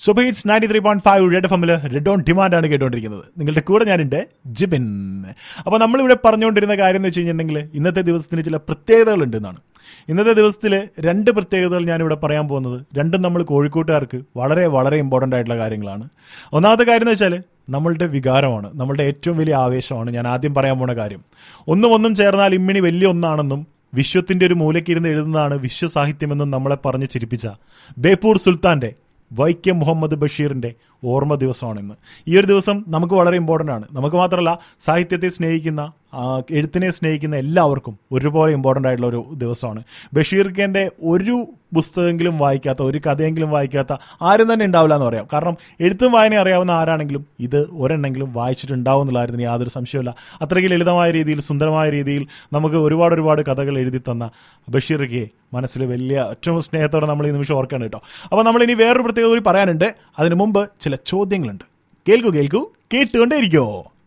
super hits ninety three point five red F എമ്മിൽ red on demand ആണ് കേട്ടുകൊണ്ടിരിക്കുന്നത് നിങ്ങളുടെ കൂടെ ഞാനുണ്ട് ജിബിൻ അപ്പോൾ നമ്മളിവിടെ പറഞ്ഞുകൊണ്ടിരുന്ന കാര്യം എന്ന് വെച്ച് കഴിഞ്ഞിട്ടുണ്ടെങ്കിൽ ഇന്നത്തെ ദിവസത്തിന് ചില പ്രത്യേകതകളുണ്ട് എന്നാണ് ഇന്നത്തെ ദിവസത്തിൽ രണ്ട് പ്രത്യേകതകൾ ഞാനിവിടെ പറയാൻ പോകുന്നത് രണ്ടും നമ്മൾ കോഴിക്കോട്ടുകാർക്ക് വളരെ വളരെ ഇമ്പോർട്ടൻ്റ് ആയിട്ടുള്ള കാര്യങ്ങളാണ് ഒന്നാമത്തെ കാര്യം എന്ന് വെച്ചാൽ നമ്മളുടെ വികാരമാണ് നമ്മളുടെ ഏറ്റവും വലിയ ആവേശമാണ് ഞാൻ ആദ്യം പറയാൻ പോണ കാര്യം ഒന്നും ഒന്നും ചേർന്നാൽ ഇമ്മിണി വലിയ ഒന്നാണെന്നും വിശ്വത്തിന്റെ ഒരു മൂലക്കിരുന്ന് എഴുതുന്നതാണ് വിശ്വസാഹിത്യമെന്നും നമ്മളെ പറഞ്ഞ് ചിരിപ്പിച്ച ബേപ്പൂർ സുൽത്താന്റെ വൈക്കം മുഹമ്മദ് ബഷീറിന്റെ ഓർമ്മ ദിവസമാണിന്ന് ഈ ഒരു ദിവസം നമുക്ക് വളരെ ഇമ്പോർട്ടൻ്റ് ആണ് നമുക്ക് മാത്രമല്ല സാഹിത്യത്തെ സ്നേഹിക്കുന്ന ആ, എഴുത്തിനെ സ്നേഹിക്കുന്ന എല്ലാവർക്കും ഒരുപോലെ ഇമ്പോർട്ടൻ്റ് ആയിട്ടുള്ള ഒരു ദിവസമാണ് ബഷീർ ഖാന്റെ ഒരു പുസ്തകമെങ്കിലും വായിക്കാത്ത ഒരു കഥയെങ്കിലും വായിക്കാത്ത ആരും തന്നെ ഉണ്ടാവില്ല എന്ന് പറയാം കാരണം എഴുത്തും വായന അറിയാവുന്ന ആരാണെങ്കിലും ഇത് ഒരെണ്ണെങ്കിലും വായിച്ചിട്ടുണ്ടാവും എന്നുള്ള കാര്യത്തിന് യാതൊരു സംശയമില്ല അത്രയ്ക്ക് ലളിതമായ രീതിയിൽ സുന്ദരമായ രീതിയിൽ നമുക്ക് ഒരുപാട് ഒരുപാട് കഥകൾ എഴുതി തന്ന ബഷീർ കെ മനസ്സിൽ വലിയ ഏറ്റവും സ്നേഹത്തോടെ നമ്മൾ ഈ നിമിഷം ഓർക്കാണ് കേട്ടോ അപ്പോൾ നമ്മൾ ഇനി വേറൊരു പ്രത്യേകത കൂടി പറയാനുണ്ട് അതിനു മുമ്പ് ചില ചോദ്യങ്ങളുണ്ട് കേൾക്കൂ കേൾക്കൂ കേട്ടുകൊണ്ടേ ഇരിക്കോ